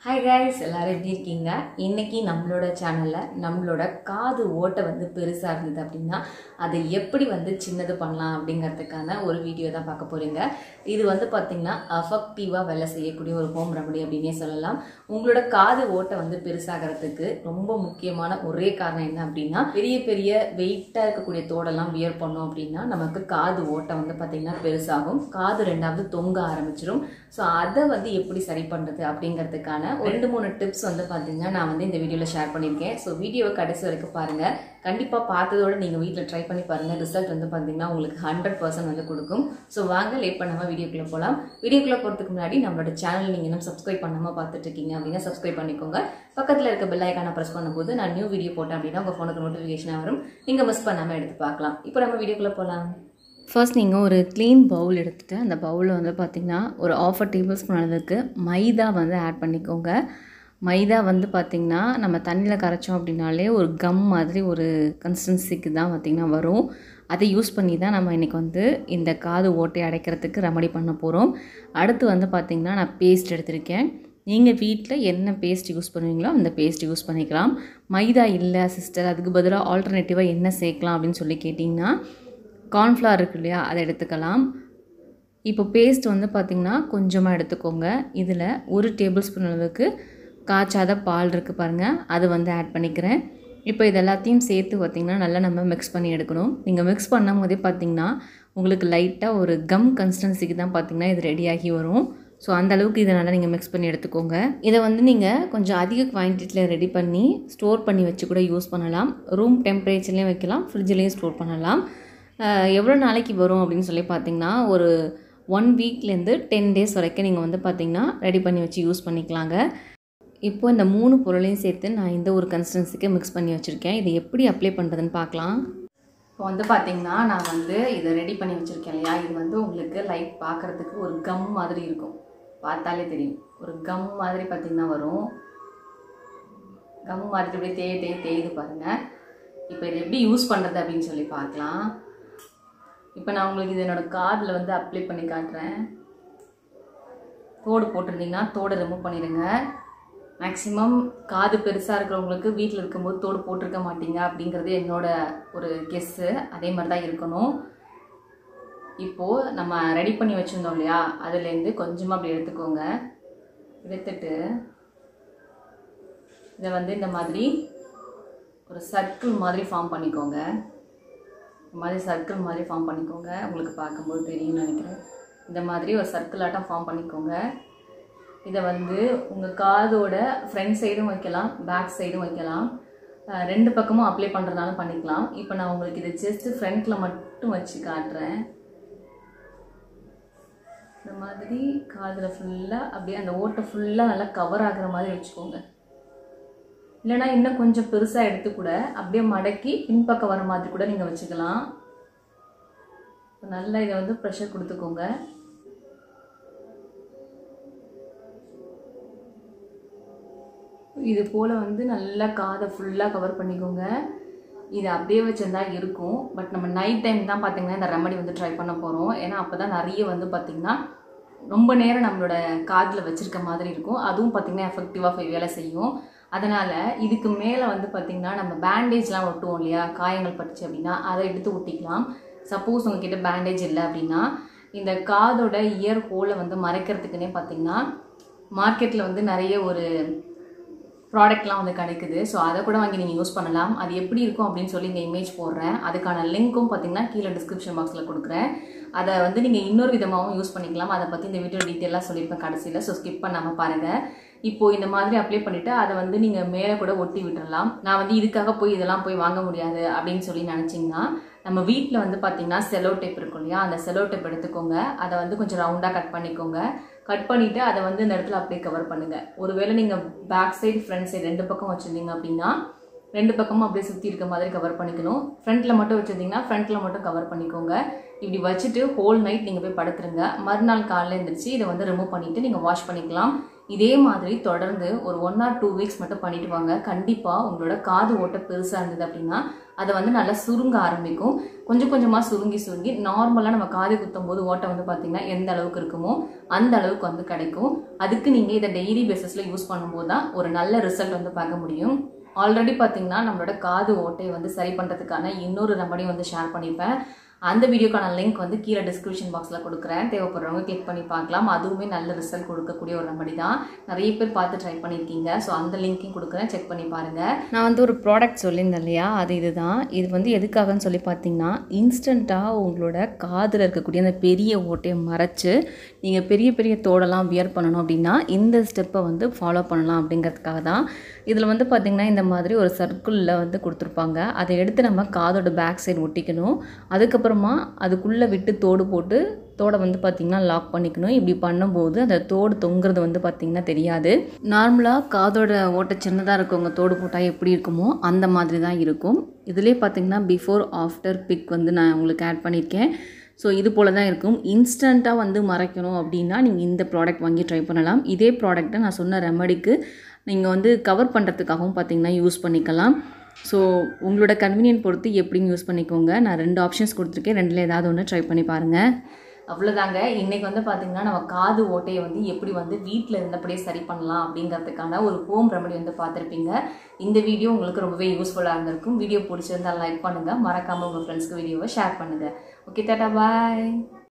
hi guys எல்லாரும் எப்படி இருக்கீங்க இன்னைக்கு நம்மளோட சேனலில் நம்மளோட காது ஓட்டை வந்து பெருசாக இருந்தது அப்படின்னா அதை எப்படி வந்து சின்னது பண்ணலாம் அப்படிங்கிறதுக்கான ஒரு வீடியோ தான் பார்க்க போகிறீங்க இது வந்து பார்த்திங்கன்னா அஃபெக்டிவாக வேலை செய்யக்கூடிய ஒரு ஹோம் ரெமடி அப்படின்னே சொல்லலாம் உங்களோட காது ஓட்டை வந்து பெருசாகிறதுக்கு ரொம்ப முக்கியமான ஒரே காரணம் என்ன அப்படின்னா பெரிய பெரிய வெயிட்டாக இருக்கக்கூடிய தோடெல்லாம் வியர் பண்ணோம் அப்படின்னா நமக்கு காது ஓட்டை வந்து பார்த்திங்கன்னா பெருசாகும் காது ரெண்டாவது தொங்க ஆரம்பிச்சிடும் ஸோ அதை வந்து எப்படி சரி பண்ணுறது அப்படிங்கிறதுக்கான ஒரு ரெண்டு மூணு டிப்ஸ் வந்து பார்த்தீங்கன்னா நான் வந்து இந்த வீடியோவில் ஷேர் பண்ணியிருக்கேன் ஸோ வீடியோவை கடைசி வரைக்கும் பாருங்கள் கண்டிப்பாக பார்த்ததோட நீங்கள் வீட்டில் ட்ரை பண்ணி பாருங்கள் ரிசல்ட் வந்து பார்த்தீங்கன்னா உங்களுக்கு ஹண்ட்ரட் பர்சன்ட் வந்து கொடுக்கும் ஸோ வாங்க லேட் பண்ணாமல் வீடியோக்குள்ளே போகலாம் வீடியோக்குள்ளே போகிறதுக்கு முன்னாடி நம்மளோட சேனல் நீங்கள் இன்னும் சப்ஸ்கிரைப் பண்ணாமல் பார்த்துட்டு இருக்கீங்க அப்படின்னா சப்ஸ்கிரைப் பண்ணிக்கோங்க பக்கத்தில் இருக்க பெல் ஐக்கானை ப்ரெஸ் பண்ணும்போது நான் நியூ வீடியோ போட்டேன் அப்படின்னா உங்கள் ஃபோனுக்கு நோட்டிஃபிகேஷன் வரும் நீங்கள் மிஸ் பண்ணாமல் எடுத்து பார்க்கலாம் இப்போ நம்ம வீடியோக்குள்ளே போகலாம் ஃபர்ஸ்ட் நீங்கள் ஒரு க்ளீன் பவுல் எடுத்துகிட்டு அந்த பவுலில் வந்து பார்த்திங்கன்னா ஒரு ஆஃபர் டேபிள் ஸ்பூன் அளவுக்கு மைதா வந்து ஆட் பண்ணிக்கோங்க மைதா வந்து பார்த்திங்கன்னா நம்ம தண்ணியில் கரைச்சோம் அப்படின்னாலே ஒரு கம் மாதிரி ஒரு கன்சிஸ்டன்சிக்கு தான் பார்த்திங்கன்னா வரும் அதை யூஸ் பண்ணி தான் நம்ம இன்றைக்கி வந்து இந்த காது ஓட்டை அடைக்கிறதுக்கு ரெமடி பண்ண போகிறோம் அடுத்து வந்து பார்த்திங்கன்னா நான் பேஸ்ட் எடுத்திருக்கேன் நீங்கள் வீட்டில் என்ன பேஸ்ட் யூஸ் பண்ணுவீங்களோ அந்த பேஸ்ட் யூஸ் பண்ணிக்கலாம் மைதா இல்லை சிஸ்டர் அதுக்கு பதிலாக ஆல்டர்னேட்டிவாக என்ன சேர்க்கலாம் அப்படின்னு சொல்லி கேட்டிங்கன்னா கார்ன்ஃப்ளவர் இருக்கு இல்லையா அதை எடுத்துக்கலாம் இப்போ பேஸ்ட் வந்து பார்த்திங்கன்னா கொஞ்சமாக எடுத்துக்கோங்க இதில் ஒரு டேபிள் ஸ்பூன் அளவுக்கு காய்ச்சாத பால் இருக்குது பாருங்கள் அது வந்து ஆட் பண்ணிக்கிறேன் இப்போ இது எல்லாத்தையும் சேர்த்து பார்த்திங்கன்னா நல்லா நம்ம மிக்ஸ் பண்ணி எடுக்கணும் நீங்கள் மிக்ஸ் பண்ணும் போதே பார்த்திங்கன்னா உங்களுக்கு லைட்டாக ஒரு கம் கன்சிஸ்டன்சிக்கு தான் பார்த்திங்கன்னா இது ரெடியாகி வரும் ஸோ அந்த அளவுக்கு இதை நல்லா நீங்கள் மிக்ஸ் பண்ணி எடுத்துக்கோங்க இதை வந்து நீங்கள் கொஞ்சம் அதிக குவான்டிட்டியில் ரெடி பண்ணி ஸ்டோர் பண்ணி வச்சு கூட யூஸ் பண்ணலாம் ரூம் டெம்பரேச்சர்லேயும் வைக்கலாம் ஃப்ரிட்ஜ்லேயும் ஸ்டோர் பண்ணலாம் எவ்வளோ நாளைக்கு வரும் அப்படின்னு சொல்லி பார்த்தீங்கன்னா ஒரு ஒன் வீக்லேருந்து டென் டேஸ் வரைக்கும் நீங்கள் வந்து பார்த்திங்கன்னா ரெடி பண்ணி வச்சு யூஸ் பண்ணிக்கலாங்க இப்போ இந்த மூணு பொருளையும் சேர்த்து நான் இந்த ஒரு கன்சிஸ்டன்சிக்கு மிக்ஸ் பண்ணி வச்சுருக்கேன் இதை எப்படி அப்ளை பண்ணுறதுன்னு பார்க்கலாம் இப்போ வந்து பார்த்திங்கன்னா நான் வந்து இதை ரெடி பண்ணி வச்சுருக்கேன் இல்லையா இது வந்து உங்களுக்கு லைட் பார்க்குறதுக்கு ஒரு கம் மாதிரி இருக்கும் பார்த்தாலே தெரியும் ஒரு கம் மாதிரி பார்த்திங்கன்னா வரும் கம் மாதிரி அப்படியே தேய் தேய் தேயுது பாருங்கள் இப்போ இது எப்படி யூஸ் பண்ணுறது அப்படின்னு சொல்லி பார்க்கலாம் இப்போ நான் உங்களுக்கு இது என்னோடய கார்டில் வந்து அப்ளை பண்ணி காட்டுறேன் தோடு போட்டிருந்தீங்கன்னா தோடை ரிமூவ் பண்ணிடுங்க மேக்ஸிமம் காது பெருசாக இருக்கிறவங்களுக்கு வீட்டில் இருக்கும்போது தோடு போட்டிருக்க மாட்டீங்க அப்படிங்கிறது என்னோட ஒரு கெஸ்ஸு அதே மாதிரி தான் இருக்கணும் இப்போது நம்ம ரெடி பண்ணி வச்சுருந்தோம் இல்லையா அதுலேருந்து கொஞ்சமாக அப்படி எடுத்துக்கோங்க எடுத்துட்டு இதை வந்து இந்த மாதிரி ஒரு சர்க்கிள் மாதிரி ஃபார்ம் பண்ணிக்கோங்க இந்த மாதிரி சர்க்கிள் மாதிரி ஃபார்ம் பண்ணிக்கோங்க உங்களுக்கு பார்க்கும்போது தெரியும்னு நினைக்கிறேன் இந்த மாதிரி ஒரு சர்க்கிள் ஆட்டம் ஃபார்ம் பண்ணிக்கோங்க இதை வந்து உங்கள் காதோட ஃப்ரண்ட் சைடும் வைக்கலாம் பேக் சைடும் வைக்கலாம் ரெண்டு பக்கமும் அப்ளை பண்ணுறதுனாலும் பண்ணிக்கலாம் இப்போ நான் உங்களுக்கு இதை ஜஸ்ட்டு ஃப்ரண்ட்டில் மட்டும் வச்சு காட்டுறேன் இந்த மாதிரி காதில் ஃபுல்லாக அப்படியே அந்த ஓட்டை ஃபுல்லாக நல்லா கவர் ஆகிற மாதிரி வச்சுக்கோங்க இல்லைனா இன்னும் கொஞ்சம் பெருசாக எடுத்து கூட அப்படியே மடக்கி பின்பக்கம் வர மாதிரி கூட நீங்கள் வச்சுக்கலாம் நல்லா இதை வந்து ப்ரெஷர் கொடுத்துக்கோங்க இது போல் வந்து நல்லா காதை ஃபுல்லாக கவர் பண்ணிக்கோங்க இது அப்படியே வச்சுருந்தா இருக்கும் பட் நம்ம நைட் டைம் தான் பார்த்திங்கன்னா இந்த ரெமடி வந்து ட்ரை பண்ண போகிறோம் ஏன்னா அப்போ தான் நிறைய வந்து பார்த்திங்கன்னா ரொம்ப நேரம் நம்மளோட காதில் வச்சுருக்க மாதிரி இருக்கும் அதுவும் பார்த்திங்கன்னா எஃபெக்டிவாக வேலை செய்யும் அதனால் இதுக்கு மேலே வந்து பார்த்திங்கன்னா நம்ம பேண்டேஜ்லாம் ஒட்டுவோம் இல்லையா காயங்கள் பட்டுச்சு அப்படின்னா அதை எடுத்து ஒட்டிக்கலாம் சப்போஸ் உங்ககிட்ட பேண்டேஜ் இல்லை அப்படின்னா இந்த காதோட இயர் ஹோலை வந்து மறைக்கிறதுக்குன்னே பார்த்திங்கன்னா மார்க்கெட்டில் வந்து நிறைய ஒரு ப்ராடக்ட்லாம் வந்து கிடைக்குது ஸோ அதை கூட வாங்கி நீங்கள் யூஸ் பண்ணலாம் அது எப்படி இருக்கும் அப்படின்னு சொல்லி இங்கே இமேஜ் போடுறேன் அதுக்கான லிங்க்கும் பார்த்தீங்கன்னா கீழே டிஸ்கிரிப்ஷன் பாக்ஸில் கொடுக்குறேன் அதை வந்து நீங்கள் இன்னொரு விதமாகவும் யூஸ் பண்ணிக்கலாம் அதை பற்றி இந்த வீடியோ டீட்டெயிலாக சொல்லியிருப்பேன் கடைசியில் ஸோ ஸ்கிப் பண்ணாமல் பாருங்கள் இப்போ இந்த மாதிரி அப்ளை பண்ணிவிட்டு அதை வந்து நீங்கள் மேலே கூட ஒட்டி விட்டுறலாம் நான் வந்து இதுக்காக போய் இதெல்லாம் போய் வாங்க முடியாது அப்படின்னு சொல்லி நினச்சிங்கன்னா நம்ம வீட்டில் வந்து பார்த்தீங்கன்னா செலோ டேப் இருக்கும் இல்லையா அந்த செலோ டேப் எடுத்துக்கோங்க அதை வந்து கொஞ்சம் ரவுண்டாக கட் பண்ணிக்கோங்க கட் பண்ணிவிட்டு அதை வந்து இந்த இடத்துல அப்படியே கவர் பண்ணுங்கள் ஒருவேளை நீங்கள் பேக் சைடு ஃப்ரண்ட் சைடு ரெண்டு பக்கம் வச்சுருந்தீங்க அப்படின்னா ரெண்டு பக்கமும் அப்படியே சுற்றி இருக்க மாதிரி கவர் பண்ணிக்கணும் ஃப்ரண்ட்டில் மட்டும் வச்சுருந்தீங்கன்னா ஃப்ரண்ட்டில் மட்டும் கவர் பண்ணிக்கோங்க இப்படி வச்சுட்டு ஹோல் நைட் நீங்கள் போய் படுத்துருங்க மறுநாள் காலையில் எழுந்திரிச்சு இதை வந்து ரிமூவ் பண்ணிவிட்டு நீங்கள் வாஷ் பண்ணிக்கலாம் இதே மாதிரி தொடர்ந்து ஒரு ஒன் ஆர் டூ வீக்ஸ் மட்டும் பண்ணிட்டு வாங்க கண்டிப்பாக உங்களோட காது ஓட்டை பெருசாக இருந்தது அப்படின்னா அதை வந்து நல்லா சுருங்க ஆரம்பிக்கும் கொஞ்சம் கொஞ்சமாக சுருங்கி சுருங்கி நார்மலாக நம்ம காது குத்தும் போது ஓட்டை வந்து பார்த்திங்கன்னா எந்த அளவுக்கு இருக்குமோ அந்த அளவுக்கு வந்து கிடைக்கும் அதுக்கு நீங்கள் இதை டெய்லி பேசிஸில் யூஸ் பண்ணும்போது தான் ஒரு நல்ல ரிசல்ட் வந்து பார்க்க முடியும் ஆல்ரெடி பார்த்தீங்கன்னா நம்மளோட காது ஓட்டையை வந்து சரி பண்ணுறதுக்கான இன்னொரு ரெமடி வந்து ஷேர் பண்ணியிருப்பேன் அந்த வீடியோக்கான லிங்க் வந்து கீழே டிஸ்கிரிப்ஷன் பாக்ஸில் கொடுக்குறேன் தேவைப்படுறவங்க கிளிக் பண்ணி பார்க்கலாம் அதுவுமே நல்ல ரிசல்ட் கொடுக்கக்கூடிய ஒரு ரெமடி தான் நிறைய பேர் பார்த்து ட்ரை பண்ணியிருக்கீங்க ஸோ அந்த லிங்க்கையும் கொடுக்குறேன் செக் பண்ணி பாருங்கள் நான் வந்து ஒரு ப்ராடக்ட் சொல்லியிருந்தேன் இல்லையா அது இதுதான் இது வந்து எதுக்காகன்னு சொல்லி பார்த்தீங்கன்னா இன்ஸ்டண்ட்டாக உங்களோட காதில் இருக்கக்கூடிய அந்த பெரிய ஓட்டையை மறைச்சு நீங்கள் பெரிய பெரிய தோடெல்லாம் வியர் பண்ணணும் அப்படின்னா இந்த ஸ்டெப்பை வந்து ஃபாலோ பண்ணலாம் அப்படிங்கிறதுக்காக தான் இதில் வந்து பார்த்திங்கன்னா இந்த மாதிரி ஒரு சர்க்கிளில் வந்து கொடுத்துருப்பாங்க அதை எடுத்து நம்ம காதோட பேக் சைடு ஒட்டிக்கணும் அதுக்கப்புறமா அதுக்குள்ளே விட்டு தோடு போட்டு தோடை வந்து பார்த்திங்கன்னா லாக் பண்ணிக்கணும் இப்படி பண்ணும்போது அந்த தோடு தொங்குறது வந்து பார்த்திங்கன்னா தெரியாது நார்மலாக காதோட ஓட்டை சின்னதாக இருக்கவங்க தோடு போட்டால் எப்படி இருக்குமோ அந்த மாதிரி தான் இருக்கும் இதிலே பார்த்திங்கன்னா பிஃபோர் ஆஃப்டர் பிக் வந்து நான் உங்களுக்கு ஆட் பண்ணியிருக்கேன் ஸோ இது போல் தான் இருக்கும் இன்ஸ்டண்ட்டாக வந்து மறைக்கணும் அப்படின்னா நீங்கள் இந்த ப்ராடக்ட் வாங்கி ட்ரை பண்ணலாம் இதே ப்ராடக்ட்டை நான் சொன்ன ரெமடிக்கு நீங்கள் வந்து கவர் பண்ணுறதுக்காகவும் பார்த்திங்கன்னா யூஸ் பண்ணிக்கலாம் ஸோ உங்களோட கன்வீனியன்ட் பொறுத்து எப்படின்னு யூஸ் பண்ணிக்கோங்க நான் ரெண்டு ஆப்ஷன்ஸ் கொடுத்துருக்கேன் ரெண்டில் ஏதாவது ஒன்று ட்ரை பண்ணி பாருங்கள் அவ்வளோதாங்க இன்றைக்கி வந்து பார்த்திங்கன்னா நம்ம காது ஓட்டையை வந்து எப்படி வந்து வீட்டில் இருந்தபடியே சரி பண்ணலாம் அப்படிங்கிறதுக்கான ஒரு ஹோம் ரெமடி வந்து பார்த்துருப்பீங்க இந்த வீடியோ உங்களுக்கு ரொம்பவே யூஸ்ஃபுல்லாக இருந்திருக்கும் வீடியோ பிடிச்சிருந்தால் லைக் பண்ணுங்கள் மறக்காமல் உங்கள் ஃப்ரெண்ட்ஸ்க்கு வீடியோவை ஷேர் பண்ணுங்கள் ஓகே டாட்டா பாய்